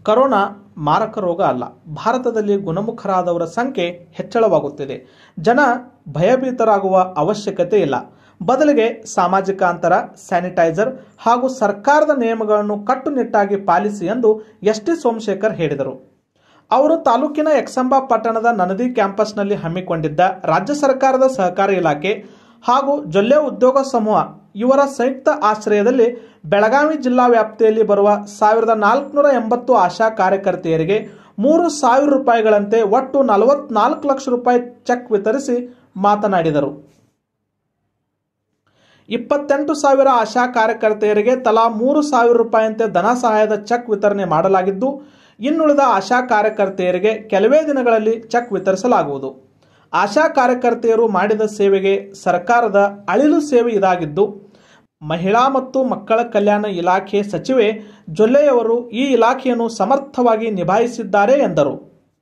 corona ಮಾರಕ ರೋಗ ಅಲ್ಲ ಭಾರತದಲ್ಲಿ ಗುಣಮುಖರಾದವರ ಸಂಖ್ಯೆ ಹೆಚ್ಚಳವಾಗುತ್ತಿದೆ ಜನ ಭಯಭೀತರಾಗುವ ಅವಶ್ಯಕತೆ ಇಲ್ಲ ಬದಲಿಗೆ ಸಾಮಾಜಿಕ ಅಂತರ ಸ್ಯಾನಿಟೈಸರ್ ಹಾಗೂ ಸರ್ಕಾರದ ನಿಯಮಗಳನ್ನು ಕಟ್ಟುನಿಟ್ಟಾಗಿ ಪಾಲಿಸಿ ಎಂದು ಎಸ್ ಟಿ ಸೋಮಶೇಖರ್ ಹೇಳಿದರು ಅವರು ತಾಲೂಕಿನ ಎಕ್ಸಂಬ ಪಟ್ಟಣದ ನನದಿ ಕ್ಯಾಂಪಸ್ನಲ್ಲಿ ಹಮ್ಮಿಕೊಂಡಿದ್ದ ರಾಜ್ಯ ಸರ್ಕಾರದ ಸಹಕಾರ ಇಲಾಖೆ ಹಾಗೂ ಜೊಲ್ಲೆ ಉದ್ಯೋಗ ಸಮೂಹ ಇವರ ಸಂಯುಕ್ತ ಆಶ್ರಯದಲ್ಲಿ ಬೆಳಗಾವಿ ಜಿಲ್ಲಾ ವ್ಯಾಪ್ತಿಯಲ್ಲಿ ಬರುವ ಸಾವಿರದ ನಾಲ್ಕುನೂರ ಎಂಬತ್ತು ಆಶಾ ಕಾರ್ಯಕರ್ತೆಯರಿಗೆ ಮೂರು ಸಾವಿರ ರೂಪಾಯಿಗಳಂತೆ ಒಟ್ಟು ನಲವತ್ನಾಲ್ಕು ಲಕ್ಷ ರೂಪಾಯಿ ಚೆಕ್ ವಿತರಿಸಿ ಮಾತನಾಡಿದರು ಇಪ್ಪತ್ತೆಂಟು ಸಾವಿರ ಆಶಾ ಕಾರ್ಯಕರ್ತೆಯರಿಗೆ ತಲಾ ಮೂರು ಸಾವಿರ ರೂಪಾಯಿಯಂತೆ ಧನ ಸಹಾಯದ ಚೆಕ್ ವಿತರಣೆ ಮಾಡಲಾಗಿದ್ದು ಇನ್ನುಳಿದ ಆಶಾ ಕಾರ್ಯಕರ್ತೆಯರಿಗೆ ಕೆಲವೇ ದಿನಗಳಲ್ಲಿ ಚೆಕ್ ವಿತರಿಸಲಾಗುವುದು ಆಶಾ ಕಾರ್ಯಕರ್ತೆಯರು ಮಾಡಿದ ಸೇವೆಗೆ ಸರ್ಕಾರದ ಅಳಿಲು ಸೇವೆ ಇದಾಗಿದ್ದು ಮಹಿಳಾ ಮತ್ತು ಮಕ್ಕಳ ಕಲ್ಯಾಣ ಇಲಾಖೆ ಸಚಿವೆ ಜೊಲ್ಲೆಯವರು ಈ ಇಲಾಖೆಯನ್ನು ಸಮರ್ಥವಾಗಿ ನಿಭಾಯಿಸಿದ್ದಾರೆ ಎಂದರು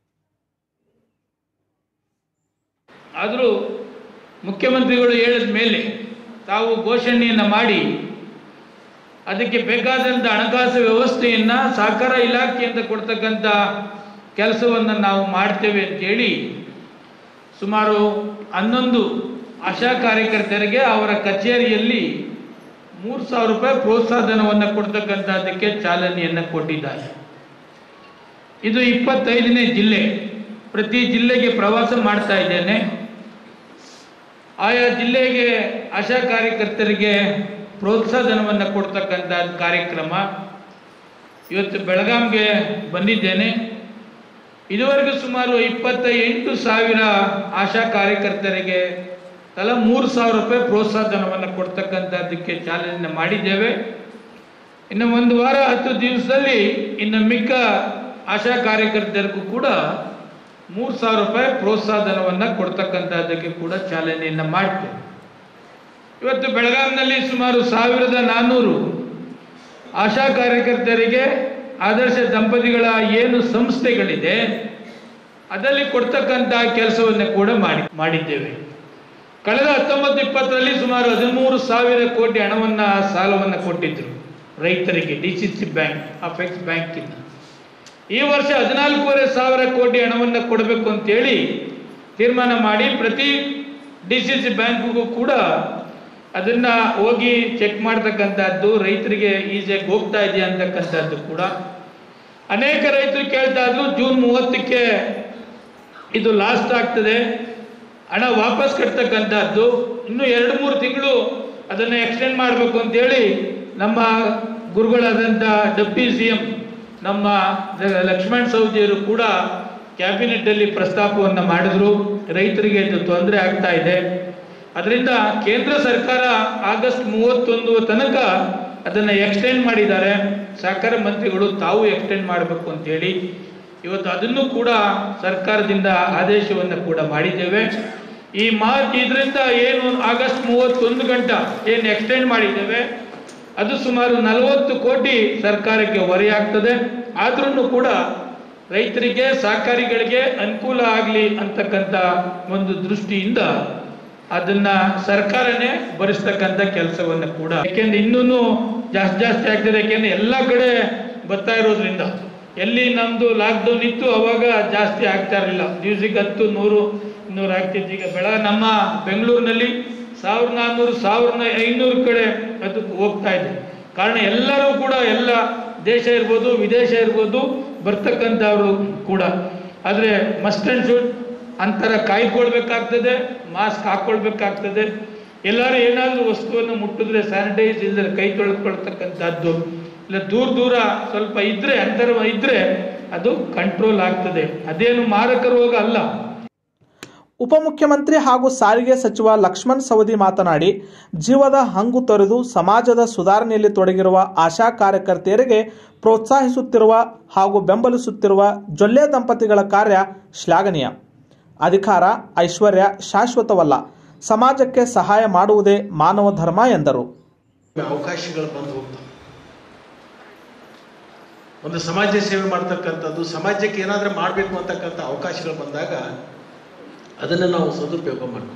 ಆದರೂ ಮುಖ್ಯಮಂತ್ರಿಗಳು ಹೇಳಿದ ಮೇಲೆ ತಾವು ಘೋಷಣೆಯನ್ನು ಮಾಡಿ ಅದಕ್ಕೆ ಬೇಕಾದಂಥ ಹಣಕಾಸು ವ್ಯವಸ್ಥೆಯನ್ನು ಸಹಕಾರ ಇಲಾಖೆಯಿಂದ ಕೊಡ್ತಕ್ಕಂಥ ಕೆಲಸವನ್ನು ನಾವು ಮಾಡ್ತೇವೆ ಅಂತೇಳಿ ಸುಮಾರು ಹನ್ನೊಂದು ಆಶಾ ಕಾರ್ಯಕರ್ತರಿಗೆ ಅವರ ಕಚೇರಿಯಲ್ಲಿ ಮೂರು ಸಾವಿರ ರೂಪಾಯಿ ಪ್ರೋತ್ಸಾಹಧನವನ್ನು ಕೊಡ್ತಕ್ಕಂಥದ್ದಕ್ಕೆ ಚಾಲನೆಯನ್ನು ಕೊಟ್ಟಿದ್ದಾರೆ ಇದು ಇಪ್ಪತ್ತೈದನೇ ಜಿಲ್ಲೆ ಪ್ರತಿ ಜಿಲ್ಲೆಗೆ ಪ್ರವಾಸ ಮಾಡ್ತಾ ಇದ್ದೇನೆ ಆಯಾ ಜಿಲ್ಲೆಗೆ ಆಶಾ ಕಾರ್ಯಕರ್ತರಿಗೆ ಪ್ರೋತ್ಸಾಹಧನವನ್ನು ಕೊಡ್ತಕ್ಕಂಥ ಕಾರ್ಯಕ್ರಮ ಇವತ್ತು ಬೆಳಗಾಂಗೆ ಬಂದಿದ್ದೇನೆ ಇದುವರೆಗೂ ಸುಮಾರು ಇಪ್ಪತ್ತ ಎಂಟು ಸಾವಿರ ಆಶಾ ಕಾರ್ಯಕರ್ತರಿಗೆ ತಲಾ ಮೂರು ಸಾವಿರ ರೂಪಾಯಿ ಪ್ರೋತ್ಸಾಹಧನವನ್ನು ಕೊಡ್ತಕ್ಕಂಥದ್ದಕ್ಕೆ ಚಾಲನೆ ಮಾಡಿದ್ದೇವೆ ಇನ್ನು ಒಂದು ವಾರ ಹತ್ತು ದಿವಸದಲ್ಲಿ ಇನ್ನು ಮಿಕ್ಕ ಆಶಾ ಕಾರ್ಯಕರ್ತರಿಗೂ ಕೂಡ ಮೂರು ಸಾವಿರ ರೂಪಾಯಿ ಪ್ರೋತ್ಸಾಹಧನವನ್ನು ಕೊಡ್ತಕ್ಕಂಥದ್ದಕ್ಕೆ ಕೂಡ ಚಾಲನೆಯನ್ನು ಮಾಡ್ತೇವೆ ಇವತ್ತು ಬೆಳಗಾವಿನಲ್ಲಿ ಸುಮಾರು ಸಾವಿರದ ನಾನ್ನೂರು ಆಶಾ ಕಾರ್ಯಕರ್ತರಿಗೆ ಆದರ್ಶ ದಂಪತಿಗಳ ಏನು ಸಂಸ್ಥೆಗಳಿದೆ ಅದರಲ್ಲಿ ಕೊಡ್ತಕ್ಕಂಥ ಕೆಲಸವನ್ನು ಕೂಡ ಮಾಡಿ ಮಾಡಿದ್ದೇವೆ ಕಳೆದ ಹತ್ತೊಂಬತ್ತು ಇಪ್ಪತ್ತರಲ್ಲಿ ಸುಮಾರು ಹದಿಮೂರು ಸಾವಿರ ಕೋಟಿ ಹಣವನ್ನು ಸಾಲವನ್ನು ಕೊಟ್ಟಿದ್ದರು ರೈತರಿಗೆ D C C bank apex ಬ್ಯಾಂಕಿಂದ ಈ ವರ್ಷ ಹದಿನಾಲ್ಕೂವರೆ ಸಾವಿರ ಕೋಟಿ ಹಣವನ್ನು ಕೊಡಬೇಕು ಅಂತೇಳಿ ತೀರ್ಮಾನ ಮಾಡಿ ಪ್ರತಿ ಡಿ ಸಿ ಸಿ ಬ್ಯಾಂಕ್ಗೂ ಕೂಡ ಅದನ್ನ ಹೋಗಿ ಚೆಕ್ ಮಾಡ್ತಕ್ಕಂಥದ್ದು ರೈತರಿಗೆ ಈಸಿಯಾಗಿ ಹೋಗ್ತಾ ಇದೆಯಾ ಅಂತಕ್ಕಂಥದ್ದು ಕೂಡ ಅನೇಕ ರೈತರು ಕೇಳ್ತಾ ಇದ್ರು ಜೂನ್ ಮೂವತ್ತಕ್ಕೆ ಇದು ಲಾಸ್ಟ್ ಆಗ್ತದೆ ಹಣ ವಾಪಸ್ ಕಟ್ತಕ್ಕಂಥದ್ದು ಇನ್ನು ಎರಡು ಮೂರು ತಿಂಗಳು ಅದನ್ನು ಎಕ್ಸ್ಟೆಂಡ್ ಮಾಡಬೇಕು ಅಂತೇಳಿ ನಮ್ಮ ಗುರುಗಳಾದಂಥ ಡೆಪ್ಟಿ ಸಿ ಎಂ ನಮ್ಮ ಲಕ್ಷ್ಮಣ್ ಸವದಿಯರು ಕೂಡ ಕ್ಯಾಬಿನೆಟ್ಟಲ್ಲಿ ಪ್ರಸ್ತಾಪವನ್ನು ಮಾಡಿದ್ರು ರೈತರಿಗೆ ಇದು ತೊಂದರೆ ಆಗ್ತಾ ಇದೆ ಅದರಿಂದ ಕೇಂದ್ರ ಸರ್ಕಾರ ಆಗಸ್ಟ್ ಮೂವತ್ತೊಂದು ತನಕ ಅದನ್ನು ಎಕ್ಸ್ಟೆಂಡ್ ಮಾಡಿದ್ದಾರೆ ಸಹಕಾರ ಮಂತ್ರಿಗಳು ತಾವು ಎಕ್ಸ್ಟೆಂಡ್ ಮಾಡಬೇಕು ಅಂತೇಳಿ ಇವತ್ತು ಅದನ್ನು ಕೂಡ ಸರ್ಕಾರದಿಂದ ಆದೇಶವನ್ನು ಕೂಡ ಮಾಡಿದ್ದೇವೆ ಈ ಮಾರ್ಚ್ ಇದರಿಂದ ಏನು ಆಗಸ್ಟ್ ಮೂವತ್ತೊಂದು ಗಂಟ ಏನು ಎಕ್ಸ್ಟೆಂಡ್ ಮಾಡಿದ್ದೇವೆ ಅದು ಸುಮಾರು ನಲವತ್ತು ಕೋಟಿ ಸರ್ಕಾರಕ್ಕೆ ಹೊರೆಯಾಗ್ತದೆ ಆದ್ರೂ ಕೂಡ ರೈತರಿಗೆ ಸಹಕಾರಿಗಳಿಗೆ ಅನುಕೂಲ ಆಗಲಿ ಅಂತಕ್ಕಂಥ ಒಂದು ದೃಷ್ಟಿಯಿಂದ ಅದನ್ನ ಸರ್ಕಾರನೇ ಭರಿಸ್ತಕ್ಕಂಥ ಕೆಲಸವನ್ನು ಕೂಡ ಯಾಕೆಂದ್ರೆ ಇನ್ನೂ ಜಾಸ್ತಿ ಜಾಸ್ತಿ ಆಗ್ತದೆ ಯಾಕೆಂದ್ರೆ ಎಲ್ಲ ಕಡೆ ಬರ್ತಾ ಇರೋದ್ರಿಂದ ಎಲ್ಲಿ ನಮ್ದು ಲಾಕ್ಡೌನ್ ಇತ್ತು ಅವಾಗ ಜಾಸ್ತಿ ಆಗ್ತಾ ಇರಲಿಲ್ಲ ದಿವ್ಸಕ್ಕೆ ಹತ್ತು ನೂರು ಇನ್ನೂರು ಆಗ್ತಿತ್ತು ಈಗ ಬೆಳ ನಮ್ಮ ಬೆಂಗಳೂರಿನಲ್ಲಿ ಸಾವಿರದ ನಾನ್ನೂರು ಸಾವಿರದ ಐನೂರು ಕಡೆ ಅದು ಹೋಗ್ತಾ ಇದೆ ಕಾರಣ ಎಲ್ಲರೂ ಕೂಡ ಎಲ್ಲ ದೇಶ ಇರ್ಬೋದು ವಿದೇಶ ಇರ್ಬೋದು ಬರ್ತಕ್ಕಂಥವ್ರು ಕೂಡ ಆದರೆ ಮಸ್ಟ್ ಆ್ಯಂಡ್ ಶುಡ್ ಅಂತರ ಕಾಯ್ಕೊಳ್ಬೇಕಾಗ್ತದೆ ಮಾಸ್ಕ್ ಹಾಕ್ಕೊಳ್ಬೇಕಾಗ್ತದೆ ಎಲ್ಲರೂ ಏನಾದರೂ ವಸ್ತುವನ್ನು ಮುಟ್ಟಿದ್ರೆ ಸ್ಯಾನಿಟೈಸ್ ಇಲ್ಲದೆ ಕೈ ತೊಳ್ಕೊಳ್ತಕ್ಕಂಥದ್ದು ಇಲ್ಲ ದೂರ ದೂರ ಸ್ವಲ್ಪ ಇದ್ರೆ ಅಂತರ ಇದ್ರೆ ಅದು ಕಂಟ್ರೋಲ್ ಆಗ್ತದೆ ಅದೇನು ಮಾರಕ ರೋಗ ಅಲ್ಲ ಉಪಮುಖ್ಯಮಂತ್ರಿ ಹಾಗೂ ಸಾರಿಗೆ ಸಚಿವ ಲಕ್ಷ್ಮಣ್ ಸವದಿ ಮಾತನಾಡಿ ಜೀವದ ಹಂಗು ತೊರೆದು ಸಮಾಜದ ಸುಧಾರಣೆಯಲ್ಲಿ ತೊಡಗಿರುವ ಆಶಾ ಕಾರ್ಯಕರ್ತೆಯರಿಗೆ ಪ್ರೋತ್ಸಾಹಿಸುತ್ತಿರುವ ಹಾಗೂ ಬೆಂಬಲಿಸುತ್ತಿರುವ ಜೊಲ್ಲೆ ದಂಪತಿಗಳ ಕಾರ್ಯ ಶ್ಲಾಘನೀಯ ಅಧಿಕಾರ ಐಶ್ವರ್ಯ ಶಾಶ್ವತವಲ್ಲ ಸಮಾಜಕ್ಕೆ ಸಹಾಯ ಮಾಡುವುದೇ ಮಾನವ ಧರ್ಮ ಎಂದರು ಅವಕಾಶಗಳು ಬಂದು ಹೋಗ್ತವೆ ಒಂದು ಸಮಾಜ ಸೇವೆ ಮಾಡ್ತಕ್ಕಂಥದ್ದು ಸಮಾಜಕ್ಕೆ ಏನಾದರೂ ಮಾಡಬೇಕು ಅಂತಕ್ಕಂಥ ಅವಕಾಶಗಳು ಬಂದಾಗ ಅದನ್ನು ನಾವು ಸದುಪಯೋಗ ಮಾಡಬೇಕು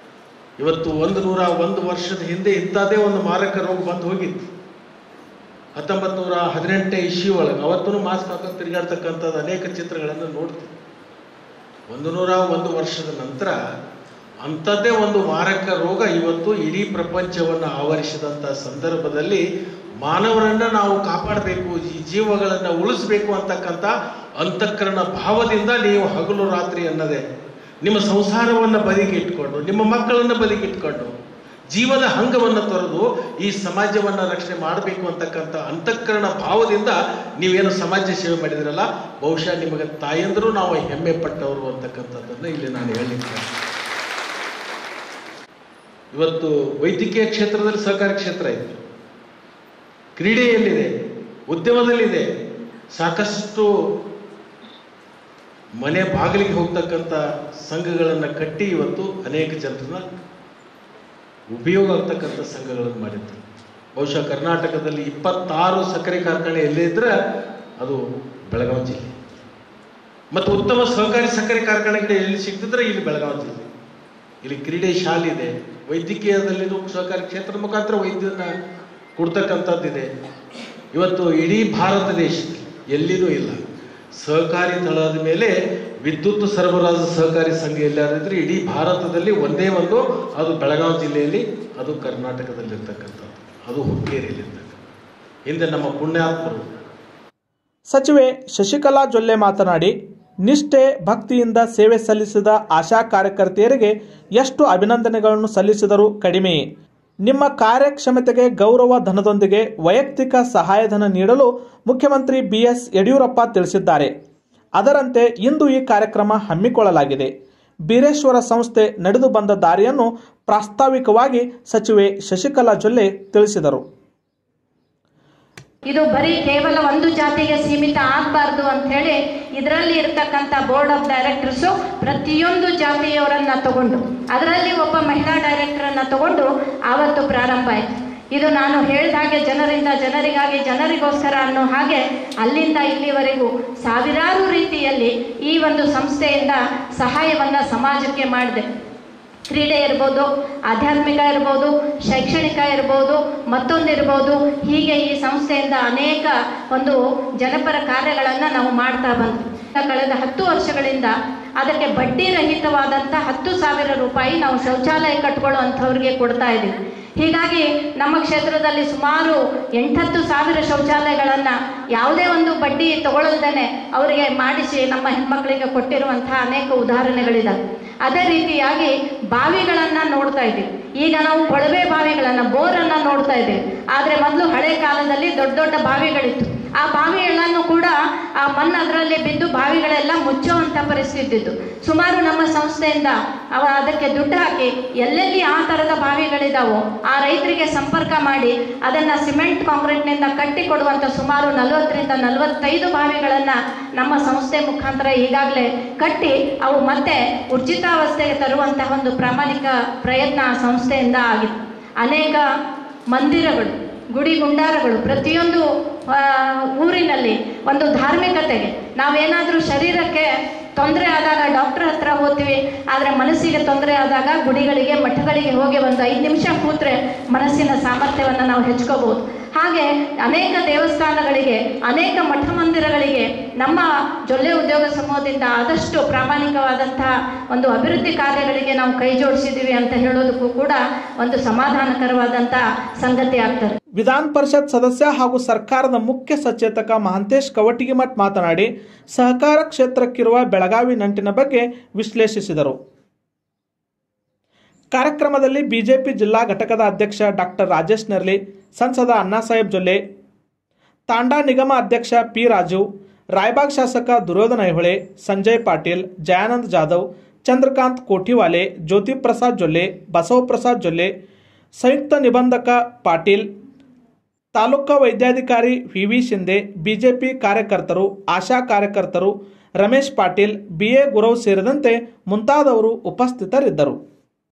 ಇವತ್ತು ಒಂದು ನೂರ ಒಂದು ವರ್ಷದ ಹಿಂದೆ ಇಂಥದ್ದೇ ಒಂದು ಮಾರಕ ರೋಗ ಬಂದು ಹೋಗಿತ್ತು ಹತ್ತೊಂಬತ್ತು ನೂರ ಹದಿನೆಂಟನೇ ಇಶ್ಯೂ ಒಳಗೆ ಅವತ್ತೂ ಮಾಸ್ಕ್ ಹಾಕೊಂಡು ತಿರುಗಾಡ್ತಕ್ಕಂಥದ್ದು ಅನೇಕ ಚಿತ್ರಗಳನ್ನು ನೋಡ್ತೀವಿ ಒಂದು ನೂರ ಒಂದು ವರ್ಷದ ನಂತರ ಅಂಥದ್ದೇ ಒಂದು ಮಾರಕ ರೋಗ ಇವತ್ತು ಇಡೀ ಪ್ರಪಂಚವನ್ನು ಆವರಿಸಿದಂಥ ಸಂದರ್ಭದಲ್ಲಿ ಮಾನವರನ್ನ ನಾವು ಕಾಪಾಡಬೇಕು ಈ ಜೀವಗಳನ್ನು ಉಳಿಸ್ಬೇಕು ಅಂತಕ್ಕಂಥ ಅಂತಃಕರಣ ಭಾವದಿಂದ ನೀವು ಹಗಲು ರಾತ್ರಿ ಅನ್ನದೇ ನಿಮ್ಮ ಸಂಸಾರವನ್ನು ಬದಿಗಿಟ್ಕೊಂಡು ನಿಮ್ಮ ಮಕ್ಕಳನ್ನು ಬದಿಗಿಟ್ಕೊಂಡು ಜೀವದ ಹಂಗವನ್ನು ತೊರೆದು ಈ ಸಮಾಜವನ್ನು ರಕ್ಷಣೆ ಮಾಡಬೇಕು ಅಂತಕ್ಕಂಥ ಅಂತಃಕರಣ ಭಾವದಿಂದ ನೀವೇನು ಸಮಾಜ ಸೇವೆ ಮಾಡಿದಿರಲ್ಲ ಬಹುಶಃ ನಿಮಗೆ ತಾಯಂದರು ನಾವು ಹೆಮ್ಮೆ ಪಟ್ಟವರು ಅಂತಕ್ಕಂಥದ್ದನ್ನು ಇಲ್ಲಿ ನಾನು ಹೇಳಿದ್ದೆ ಇವತ್ತು ವೈದ್ಯಕೀಯ ಕ್ಷೇತ್ರದಲ್ಲಿ ಸಹಕಾರಿ ಕ್ಷೇತ್ರ ಇದೆ ಕ್ರೀಡೆಯಲ್ಲಿದೆ ಉದ್ಯಮದಲ್ಲಿದೆ ಸಾಕಷ್ಟು ಮನೆ ಬಾಗಿಲಿಗೆ ಹೋಗ್ತಕ್ಕಂಥ ಸಂಘಗಳನ್ನು ಕಟ್ಟಿ ಇವತ್ತು ಅನೇಕ ಜನರನ್ನ ಉಪಯೋಗ ಆಗ್ತಕ್ಕಂಥ ಸಂಘಗಳನ್ನು ಮಾಡಿದ್ರು ಬಹುಶಃ ಕರ್ನಾಟಕದಲ್ಲಿ ಇಪ್ಪತ್ತಾರು ಸಕ್ಕರೆ ಕಾರ್ಖಾನೆ ಎಲ್ಲೇ ಇದ್ರೆ ಅದು ಬೆಳಗಾವಿ ಜಿಲ್ಲೆ ಮತ್ತು ಉತ್ತಮ ಸಹಕಾರಿ ಸಕ್ಕರೆ ಕಾರ್ಖಾನೆಗಳು ಎಲ್ಲಿ ಸಿಗ್ತಿದ್ರೆ ಇಲ್ಲಿ ಬೆಳಗಾವಿ ಜಿಲ್ಲೆ ಇಲ್ಲಿ ಕ್ರೀಡೆ ಶಾಲೆ ಇದೆ ವೈದ್ಯಕೀಯದಲ್ಲಿನೂ ಸಹಕಾರಿ ಕ್ಷೇತ್ರದ ಮುಖಾಂತರ ವೈದ್ಯನ ಕೊಡ್ತಕ್ಕಂಥದ್ದಿದೆ ಇವತ್ತು ಇಡೀ ಭಾರತ ದೇಶದಲ್ಲಿ ಎಲ್ಲಿನೂ ಇಲ್ಲ ಸಹಕಾರಿ ತಳದ ಮೇಲೆ ವಿದ್ಯುತ್ ಸರಬರಾಜು ಸಹಕಾರಿ ಸಂಘ ಎಲ್ಲಾರಿದ್ರೆ ಇಡೀ ಭಾರತದಲ್ಲಿ ಒಂದೇ ಒಂದು ಅದು ಬೆಳಗಾವಿ ಜಿಲ್ಲೆಯಲ್ಲಿ ಅದು ಕರ್ನಾಟಕದಲ್ಲಿರ್ತಕ್ಕಂಥದ್ದು ಅದು ಹುಕ್ಕೇರಿಯಲ್ಲಿರ್ತಕ್ಕಂಥದ್ದು ಹಿಂದೆ ನಮ್ಮ ಪುಣ್ಯಾತ್ಮರು ಸಚಿವೆ ಶಶಿಕಲಾ ಜೊಲ್ಲೆ ಮಾತನಾಡಿ ನಿಷ್ಠೆ ಭಕ್ತಿಯಿಂದ ಸೇವೆ ಸಲ್ಲಿಸಿದ ಆಶಾ ಕಾರ್ಯಕರ್ತೆಯರಿಗೆ ಎಷ್ಟು ಅಭಿನಂದನೆಗಳನ್ನು ಸಲ್ಲಿಸಿದರೂ ಕಡಿಮೆಯೇ ನಿಮ್ಮ ಕಾರ್ಯಕ್ಷಮತೆಗೆ ಗೌರವ ಧನದೊಂದಿಗೆ ವೈಯಕ್ತಿಕ ಸಹಾಯಧನ ನೀಡಲು ಮುಖ್ಯಮಂತ್ರಿ ಬಿಎಸ್ ಯಡಿಯೂರಪ್ಪ ತಿಳಿಸಿದ್ದಾರೆ ಅದರಂತೆ ಇಂದು ಈ ಕಾರ್ಯಕ್ರಮ ಹಮ್ಮಿಕೊಳ್ಳಲಾಗಿದೆ ಬೀರೇಶ್ವರ ಸಂಸ್ಥೆ ನಡೆದು ಬಂದ ದಾರಿಯನ್ನು ಪ್ರಾಸ್ತಾವಿಕವಾಗಿ ಸಚಿವೆ ಶಶಿಕಲಾ ಜೊಲ್ಲೆ ತಿಳಿಸಿದರು ಇದು ಬರೀ ಕೇವಲ ಒಂದು ಜಾತಿಗೆ ಸೀಮಿತ ಆಗಬಾರ್ದು ಅಂತ ಹೇಳಿ ಇದರಲ್ಲಿ ಇರ್ತಕ್ಕಂಥ ಬೋರ್ಡ್ ಆಫ್ ಡೈರೆಕ್ಟರ್ಸು ಪ್ರತಿಯೊಂದು ಜಾತಿಯವರನ್ನ ತಗೊಂಡು ಅದರಲ್ಲಿ ಒಬ್ಬ ಮಹಿಳಾ ಡೈರೆಕ್ಟರನ್ನ ತಗೊಂಡು ಆವತ್ತು ಪ್ರಾರಂಭ ಆಯಿತು ಇದು ನಾನು ಹೇಳಿದ ಹಾಗೆ ಜನರಿಂದ ಜನರಿಗಾಗಿ ಜನರಿಗೋಸ್ಕರ ಅನ್ನೋ ಹಾಗೆ ಅಲ್ಲಿಂದ ಇಲ್ಲಿವರೆಗೂ ಸಾವಿರಾರು ರೀತಿಯಲ್ಲಿ ಈ ಒಂದು ಸಂಸ್ಥೆಯಿಂದ ಸಹಾಯವನ್ನ ಸಮಾಜಕ್ಕೆ ಮಾಡಿದೆ ಕ್ರೀಡೆ ಇರ್ಬೋದು ಆಧ್ಯಾತ್ಮಿಕ ಇರ್ಬೋದು ಶೈಕ್ಷಣಿಕ ಇರ್ಬೋದು ಮತ್ತೊಂದಿರ್ಬೋದು ಹೀಗೆ ಈ ಸಂಸ್ಥೆಯಿಂದ ಅನೇಕ ಒಂದು ಜನಪರ ಕಾರ್ಯಗಳನ್ನು ನಾವು ಮಾಡ್ತಾ ಬಂದ್ವಿ ಕಳೆದ ಹತ್ತು ವರ್ಷಗಳಿಂದ ಅದಕ್ಕೆ ಬಡ್ಡಿ ರಹಿತವಾದಂಥ ಹತ್ತು ಸಾವಿರ ರೂಪಾಯಿ ನಾವು ಶೌಚಾಲಯ ಕಟ್ಕೊಳ್ಳುವಂಥವ್ರಿಗೆ ಕೊಡ್ತಾ ಇದ್ದೀವಿ ಹೀಗಾಗಿ ನಮ್ಮ ಕ್ಷೇತ್ರದಲ್ಲಿ ಸುಮಾರು ಎಂಟತ್ತು ಸಾವಿರ ಶೌಚಾಲಯಗಳನ್ನು ಯಾವುದೇ ಒಂದು ಬಡ್ಡಿ ತಗೊಳ್ಳಲ್ದೇನೆ ಅವರಿಗೆ ಮಾಡಿಸಿ ನಮ್ಮ ಹೆಣ್ಮಕ್ಳಿಗೆ ಕೊಟ್ಟಿರುವಂತಹ ಅನೇಕ ಉದಾಹರಣೆಗಳಿದಾವೆ ಅದೇ ರೀತಿಯಾಗಿ ಬಾವಿಗಳನ್ನು ನೋಡ್ತಾ ಇದ್ದೀವಿ ಈಗ ನಾವು ಕೊಳವೆ ಬಾವಿಗಳನ್ನು ಬೋರನ್ನು ನೋಡ್ತಾ ಇದ್ದೀವಿ ಆದರೆ ಮೊದಲು ಹಳೆ ಕಾಲದಲ್ಲಿ ದೊಡ್ಡ ದೊಡ್ಡ ಬಾವಿಗಳಿತ್ತು ಆ ಬಾವಿಗಳನ್ನು ಕೂಡ ಆ ಮಣ್ಣು ಅದರಲ್ಲಿ ಬಿದ್ದು ಬಾವಿಗಳೆಲ್ಲ ಮುಚ್ಚುವಂಥ ಪರಿಸ್ಥಿತಿ ಇತ್ತು ಸುಮಾರು ನಮ್ಮ ಸಂಸ್ಥೆಯಿಂದ ಅವ ಅದಕ್ಕೆ ದುಡ್ಡು ಹಾಕಿ ಎಲ್ಲೆಲ್ಲಿ ಆ ಥರದ ಬಾವಿಗಳಿದಾವೋ ಆ ರೈತರಿಗೆ ಸಂಪರ್ಕ ಮಾಡಿ ಅದನ್ನು ಸಿಮೆಂಟ್ ಕಾಂಕ್ರೀಟ್ನಿಂದ ಕಟ್ಟಿ ಕೊಡುವಂಥ ಸುಮಾರು ನಲವತ್ತರಿಂದ ನಲವತ್ತೈದು ಬಾವಿಗಳನ್ನು ನಮ್ಮ ಸಂಸ್ಥೆ ಮುಖಾಂತರ ಈಗಾಗಲೇ ಕಟ್ಟಿ ಅವು ಮತ್ತೆ ಉರ್ಜಿತಾವಸ್ಥೆಗೆ ತರುವಂತಹ ಒಂದು ಪ್ರಾಮಾಣಿಕ ಪ್ರಯತ್ನ ಆ ಸಂಸ್ಥೆಯಿಂದ ಆಗಿದೆ ಅನೇಕ ಮಂದಿರಗಳು ಗುಡಿ ಗುಂಡಾರಗಳು ಪ್ರತಿಯೊಂದು ಆ, ಊರಿನಲ್ಲಿ ಒಂದು ಧಾರ್ಮಿಕತೆಗೆ ನಾವೇನಾದರೂ ಶರೀರಕ್ಕೆ ತೊಂದರೆ ಆದಾಗ ಡಾಕ್ಟರ್ ಹತ್ರ ಹೋಗ್ತೀವಿ ಆದರೆ ಮನಸ್ಸಿಗೆ ತೊಂದರೆ ಆದಾಗ ಗುಡಿಗಳಿಗೆ ಮಠಗಳಿಗೆ ಹೋಗಿ ಒಂದು ಐದು ನಿಮಿಷ ಕೂತ್ರೆ ಮನಸ್ಸಿನ ಸಾಮರ್ಥ್ಯವನ್ನು ನಾವು ಹೆಚ್ಕೋಬಹುದು ಹಾಗೆ ಅನೇಕ ದೇವಸ್ಥಾನಗಳಿಗೆ ಅನೇಕ ಮಠ ಮಂದಿರಗಳಿಗೆ ನಮ್ಮ ಜೊಲ್ಲೆ ಉದ್ಯೋಗ ಸಮೂಹದಿಂದ ಆದಷ್ಟು ಪ್ರಾಮಾಣಿಕವಾದಂತಹ ಒಂದು ಅಭಿವೃದ್ಧಿ ಕಾರ್ಯಗಳಿಗೆ ನಾವು ಕೈ ಜೋಡಿಸಿದ್ದೀವಿ ಅಂತ ಹೇಳೋದಕ್ಕೂ ಕೂಡ ಒಂದು ಸಮಾಧಾನಕರವಾದಂಥ ಸಂಗತಿ ಆಗ್ತದೆ ವಿಧಾನ ಪರಿಷತ್ ಸದಸ್ಯ ಹಾಗೂ ಸರ್ಕಾರದ ಮುಖ್ಯ ಸಚೇತಕ ಮಹಾಂತೇಶ್ ಕವಟಿಗಿಮಠ್ ಮಾತನಾಡಿ ಸಹಕಾರ ಕ್ಷೇತ್ರಕ್ಕಿರುವ ಬೆಳಗಾವಿ ನಂಟಿನ ಬಗ್ಗೆ ವಿಶ್ಲೇಷಿಸಿದರು ಕಾರ್ಯಕ್ರಮದಲ್ಲಿ ಬಿಜೆಪಿ ಜಿಲ್ಲಾ ಘಟಕದ ಅಧ್ಯಕ್ಷ ಡಾಕ್ಟರ್ ರಾಜೇಶ್ ನೆರ್ಲಿ ಸಂಸದ ಅಣ್ಣಾಸಾಹೇಬ್ ಜೊಲ್ಲೆ ತಾಂಡಾ ನಿಗಮ ಅಧ್ಯಕ್ಷ ಪಿ ರಾಜು ರಾಯಬಾಗ್ ಶಾಸಕ ದುರ್ಯೋಧನ ಐಹೊಳೆ ಸಂಜಯ್ ಪಾಟೀಲ್ ಜಯಾನಂದ್ ಜಾಧವ್ ಚಂದ್ರಕಾಂತ್ ಕೋಠಿವಾಲೆ ಜ್ಯೋತಿ ಪ್ರಸಾದ್ ಜೊಲ್ಲೆ ಬಸವಪ್ರಸಾದ್ ಜೊಲ್ಲೆ ಸಂಯುಕ್ತ ನಿಬಂಧಕ ಪಾಟೀಲ್ ತಾಲೂಕಾ ವೈದ್ಯಾಧಿಕಾರಿ ವಿ ವಿ ಶಿಂದೆ ಬಿಜೆಪಿ ಕಾರ್ಯಕರ್ತರು ಆಶಾ ಕಾರ್ಯಕರ್ತರು ರಮೇಶ್ ಪಾಟೀಲ್ ಬಿಎ ಗುರವ್ ಸೇರಿದಂತೆ ಮುಂತಾದವರು ಉಪಸ್ಥಿತರಿದ್ದರು